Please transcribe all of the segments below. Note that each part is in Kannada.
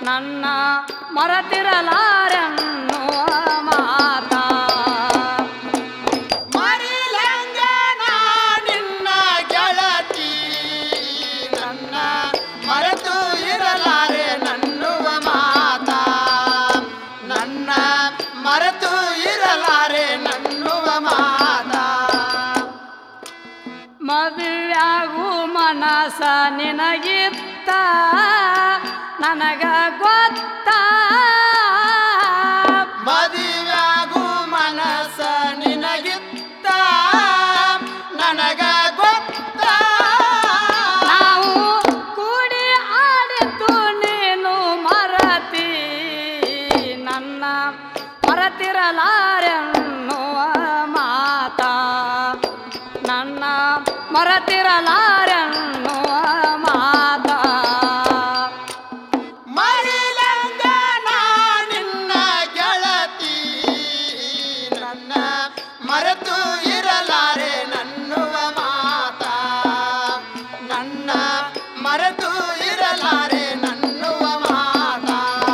ನನ್ನ ಮರತಿರಲಾರೆನ್ನುವ ಮಾತ ಮರಿಲಂಗ ನಿನ್ನ ಗೆಳತಿ ನನ್ನ ಮರೆತು ಇರಲಾರೆ ನನ್ನುವ ಮಾತ ನನ್ನ ಮರೆತು ಇರಲಾರೆ ನನ್ನುವ ಮಾತ ಮದುವೆಯಾಗು ಮನಸ ನಿನಗಿತ್ತ ನನಗ ಗೊತ್ತ ಮದುವೆಯಾಗು ಮನಸ ನಿನಗಿತ್ತ ನನಗ ಗೊತ್ತ ನಾವು ಕೂಡಿ ಆಡಿತು ನೀನು ಮರತಿ ನನ್ನ ಮರತಿರಲಾರೆನ್ನುವ ಮಾತ ನನ್ನ ಮರತಿರಲಾರೆನ್ನುವ ಮಾತ ಮರಿಲಂಗ ನಿನ್ನ ಗೆಳತಿ ನನ್ನ ಮರೆತು ಇರಲಾರೆ ನನ್ನುವ ಮಾತ ನನ್ನ ಮರೆತು ಇರಲಾರೆ ನನ್ನುವ ಮಾತ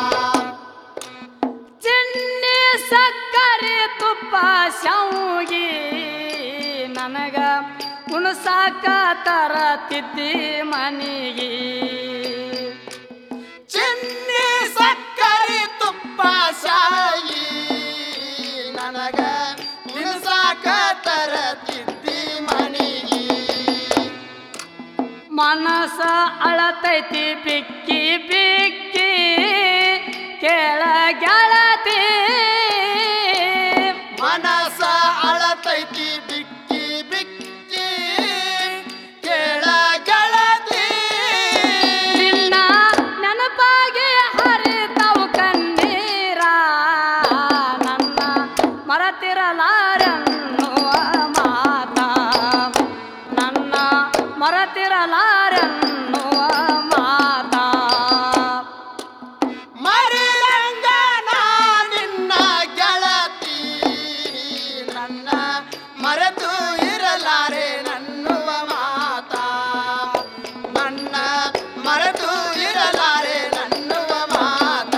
ಚಿನ್ನಿ ಸಕ್ಕರೆ ತುಪ್ಪ ಶಾವಿಗೆ ನನಗ ಉಣಸಾಕ ತರತಿದ್ದಿ ಮನಿಗೆ ಚಿನ್ನಿ ಸಕ್ಕರೆ ತುಪ್ಪ ಶಾಯಿ ನನಗ ನಿಲ್ಸಾಕ ತರತಿದ್ದಿ ಮನಿಗೆ ಮನಸ ಅಳತೈತಿ ಬಿಕ್ಕಿ ಬಿಕ್ಕಿ ಕೇಳ ಗೆಳತಿ ಮನಸ ಅಳತೈತಿ ಬಿಕ್ಕಿ ಬಿಕ್ಕಿ ಕೇಳ ಗೆಳತಿ ನಿನ್ನ ನೆನಪಾಗಿ ಹರಿತವು ಕಣ್ಣೀರ ನನ್ನ ಮರತಿರಲಾರೆನ್ನುವ ಮಾತ ನನ್ನ ಮರತಿರಲಾರೆನ್ನುವ ಮಾತ ಮರಿಲಂಗ ನಿನ್ನ ಗೆಳತಿ ನನ್ನ ಮರೆತು ಇರಲಾರೆ ನನ್ನುವ ಮಾತ ನನ್ನ ಮರೆತು ಇರಲಾರೆ ನನ್ನುವ ಮಾತ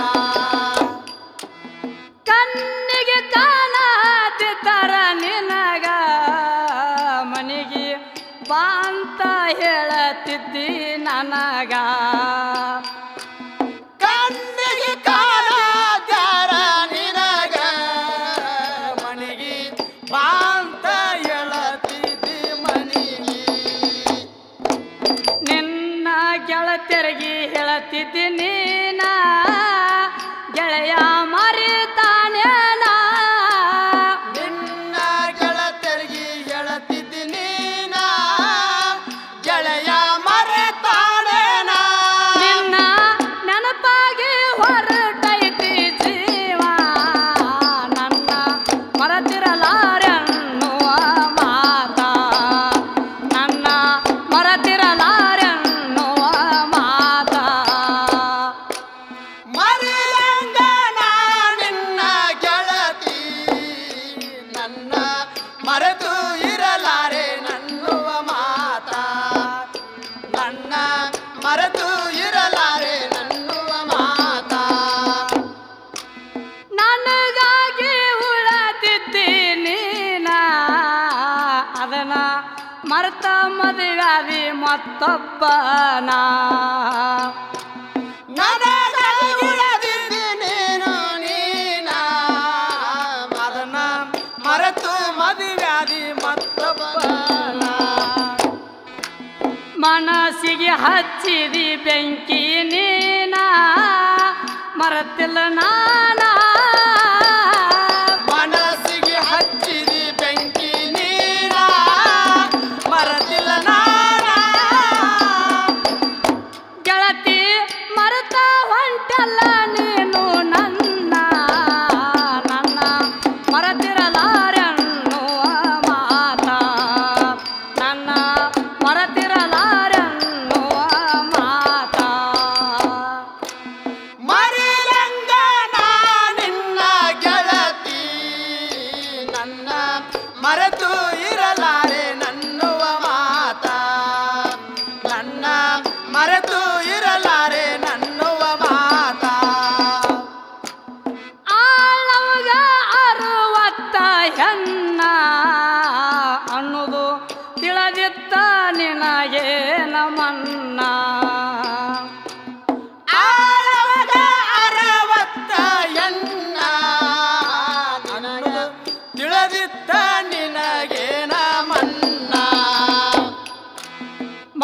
ಕಣ್ಣಿಗೆ ಕಾಣತಿದ್ದರ ನಿನಗ ಮನಿಗೆ ಬಾ ಅಂತ ಹೇಳತಿದ್ದಿ ನನಗ ಕಣ್ಣಿಗೆ ಕಾಣಾದ್ಯಾರ ನಿನಗ ಮನಿಗೆ ಬಾಂತ ಹೇಳತಿದ್ದಿ ಮನಿಗೆ ನಿನ್ನ ಗೆಳತಿಯರಿಗೆ ಹೇಳತಿದ್ದಿ ನೀನ ಗೆಳೆಯ ಮರಿತಾನೇನ ನಿನ್ನ ಗೆಳತಿಯರಿಗೆ ಹೇಳತಿದ್ದಿ ನೀನ ಗೆಳೆಯ ಮರೆತಾಳೇನ ನಿನ್ನ ನೆನಪಾಗಿ ಹೊರಟೈತಿ ಜೀವ ನನ್ನ ಮರತಿರಲಾರೆನ್ನುವ ಮಾತ ನನ್ನ ಮರತಿರಲಾರೆನ್ನುವ ಮಾತ ಮರಿಲಂಗನ ನಿನ್ನ ಗೆಳತಿ ನನ್ನ ಮರೆತು ಇರಲಾರೆ ನನ್ನುವ ಮಾತ ನನ್ನ ಮರೆತು ಇರಲಾರೆ ನನ್ನುವ ಮಾತ ನನಗಾಗಿ ಉಳತಿದ್ದಿ ನೀನ ಅದನ್ನ ಮರ್ತ ಮದುವ್ಯಾದಿ ಮತ್ತೊಬ್ಬನ ನನಗಾಗಿ ಉಳಿದಿದ್ದಿ ನೀನು ನೀನ ಅದನ್ನ ಮರೆತು ಮದುವ್ಯಾದಿ ಮತ್ತೊಬ್ಬನ ಮನಸ್ಸಿಗೆ ಹಚ್ಚಿದಿ ಬೆಂಕಿ ನೀನ ಮರತಿಲ್ಲ ನಾನ ಮನಸ್ಸಿಗೆ ಹಚ್ಚಿದಿ ಬೆಂಕಿ ನೀರ ಮರತಿಲ್ಲ ನಾನ ಗೆಳತಿ ಮರೆತ ಹೊಂಟಲ್ಲ ನೀನು ನನ್ನ ನನ್ನ ಮರತಿರಲಾರೆನ್ನುವ ಮಾತ ನನ್ನ ಮರತಿರಲಾರೆನ್ನುವ ಮಾತ ಮರಿಲಂಗನ ನಿನ್ನ ಗೆಳತಿ ನನ್ನ ಮರೆತು ಇರಲಾರೆ ನನ್ನುವ ಮಾತ ನನ್ನ ಮರೆತು ಇರಲಾರೆ ನನ್ನುವ ಮಾತ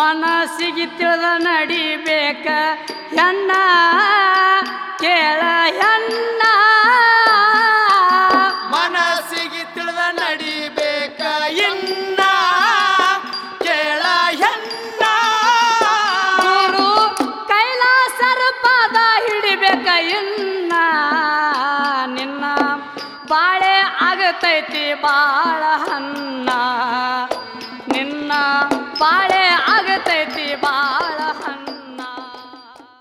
ಮನಸ್ಸಿಗೆ ತಿಳಿದ ನಡಿಬೇಕ ಎನ್ನ ಕೇಳ ಎನ್ನ ಮನಸ್ಸಿಗೆ ತಿಳಿದ ನಡಿಬೇಕ ಇನ್ನ ಕೇಳ ಎನ್ನ ಗುರು ಕೈಲಾಸರ ಪಾದ ಹಿಡಿಬೇಕ ಇನ್ನ ನಿನ್ನ ಬಾಳೆ ಆಗತೈತಿ ಬಾಳ ಹನ್ನ